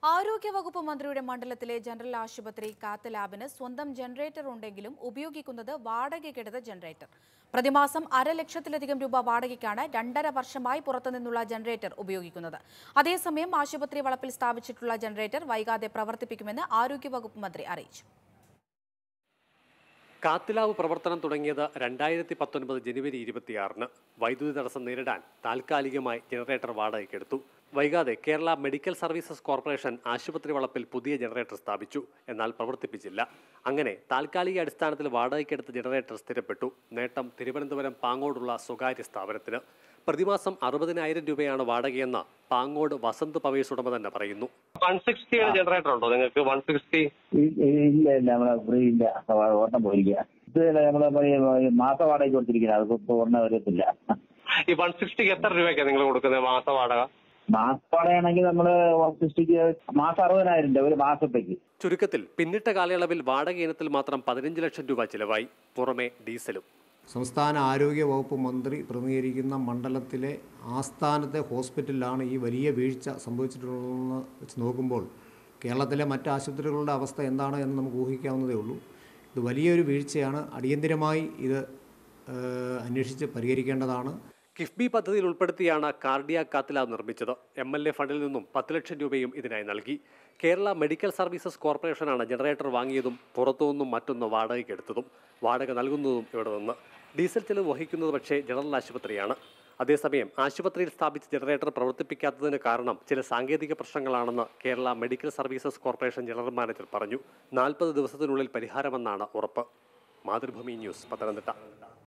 ആരോഗ്യവകുപ്പ് മന്ത്രിയുടെ മണ്ഡലത്തിലെ ജനറൽ ആശുപത്രി കാത്ത് ലാബിന് സ്വന്തം ജനറേറ്റർ ഉണ്ടെങ്കിലും ഉപയോഗിക്കുന്നത് വാടകയ്ക്കെടുത്ത ജനറേറ്റർ പ്രതിമാസം അര ലക്ഷത്തിലധികം രൂപ വാടകയ്ക്കാണ് രണ്ടര വർഷമായി പുറത്തുനിന്നുള്ള ജനറേറ്റർ ഉപയോഗിക്കുന്നത് അതേസമയം ആശുപത്രി വളപ്പിൽ സ്ഥാപിച്ചിട്ടുള്ള ജനറേറ്റർ വൈകാതെ പ്രവർത്തിപ്പിക്കുമെന്ന് ആരോഗ്യവകുപ്പ് മന്ത്രി അറിയിച്ചു കാത്തിലാവ് പ്രവർത്തനം തുടങ്ങിയത് രണ്ടായിരത്തി പത്തൊൻപത് ജനുവരി ഇരുപത്തിയാറിന് വൈദ്യുതി തടസ്സം നേരിടാൻ താൽക്കാലികമായി ജനറേറ്റർ വാടകയ്ക്കെടുത്തു വൈകാതെ കേരള മെഡിക്കൽ സർവീസസ് കോർപ്പറേഷൻ ആശുപത്രി വളപ്പിൽ പുതിയ ജനറേറ്റർ സ്ഥാപിച്ചു എന്നാൽ പ്രവർത്തിപ്പിച്ചില്ല അങ്ങനെ താൽക്കാലിക അടിസ്ഥാനത്തിൽ വാടകയ്ക്കെടുത്ത ജനറേറ്റർ സ്ഥിരപ്പെട്ടു നേട്ടം തിരുവനന്തപുരം പാങ്ങോടുള്ള സ്വകാര്യ സ്ഥാപനത്തിന് പ്രതിമാസം അറുപതിനായിരം രൂപയാണ് വാടകയെന്ന് പാങ്ങോട് വസന്ത് പവേഴ്സ് ഉടമ തന്നെ പറയുന്നു വൺ സിക്സ്റ്റിയുടെ ജനറേറ്റർ ഉണ്ടോ നിങ്ങൾക്ക് വൺ സിക്സ്റ്റി ഇല്ല ഇല്ല നമ്മളെ ഫ്രീ ഇല്ല ഓട്ടം പോയിരിക്കുക ഇത് നമ്മളെ മാസ വാടകയ്ക്ക് കൊടുത്തിരിക്കുന്നത് അത് ഇപ്പൊ ഉടനെ വരത്തില്ല ഈ വൺ സിക്സ്റ്റിക്ക് എത്ര രൂപയ്ക്കാണ് നിങ്ങൾ കൊടുക്കുന്നത് മാസ വാടക മാസ വാടകയാണെങ്കിൽ നമ്മള് വൺ സിക്സ്റ്റിക്ക് മാസം അറുപതിനായിരം രൂപ ഒരു മാസത്തേക്ക് ചുരുക്കത്തിൽ പിന്നിട്ട കാലയളവിൽ വാടക ഇനത്തിൽ മാത്രം പതിനഞ്ച് ലക്ഷം രൂപ ചിലവായി പുറമെ ഡീസലും സംസ്ഥാന ആരോഗ്യ വകുപ്പ് മന്ത്രി പ്രതിനിധീകരിക്കുന്ന മണ്ഡലത്തിലെ ആസ്ഥാനത്തെ ഹോസ്പിറ്റലിലാണ് ഈ വലിയ വീഴ്ച സംഭവിച്ചിട്ടുള്ളതെന്ന് വെച്ച് നോക്കുമ്പോൾ കേരളത്തിലെ മറ്റ് ആശുപത്രികളുടെ അവസ്ഥ എന്താണ് എന്ന് നമുക്ക് ഊഹിക്കാവുന്നതേ ഉള്ളൂ ഇത് വലിയൊരു വീഴ്ചയാണ് അടിയന്തിരമായി ഇത് ഏഹ്, അന്വേഷിച്ച് പരിഹരിക്കേണ്ടതാണ് കിഫ്ബി പദ്ധതിയിൽ ഉൾപ്പെടുത്തിയാണ് കാർഡിയാക് കാത്തിലാബ് നിർമ്മിച്ചത് എം എൽ എ ഫണ്ടിൽ നിന്നും പത്ത് ലക്ഷം രൂപയും ഇതിനായി നൽകി കേരള മെഡിക്കൽ സർവീസസ് കോർപ്പറേഷനാണ് ജനറേറ്റർ വാങ്ങിയതും പുറത്തുനിന്നും മറ്റൊന്ന് വാടകയ്ക്കെടുത്തതും വാടക നൽകുന്നതും ഇവിടെ നിന്ന് ഡീസൽ ചെലവ് വഹിക്കുന്നത് പക്ഷേ ജനറൽ ആശുപത്രിയാണ് അതേസമയം ആശുപത്രിയിൽ സ്ഥാപിച്ച ജനറേറ്റർ പ്രവർത്തിപ്പിക്കാത്തതിന് കാരണം ചില സാങ്കേതിക പ്രശ്നങ്ങളാണെന്ന് Kerala medical services corporation general manager പറഞ്ഞു നാൽപ്പത് ദിവസത്തിനുള്ളിൽ പരിഹാരമെന്നാണ് ഉറപ്പ് മാതൃഭൂമി ന്യൂസ് പത്തനംതിട്ട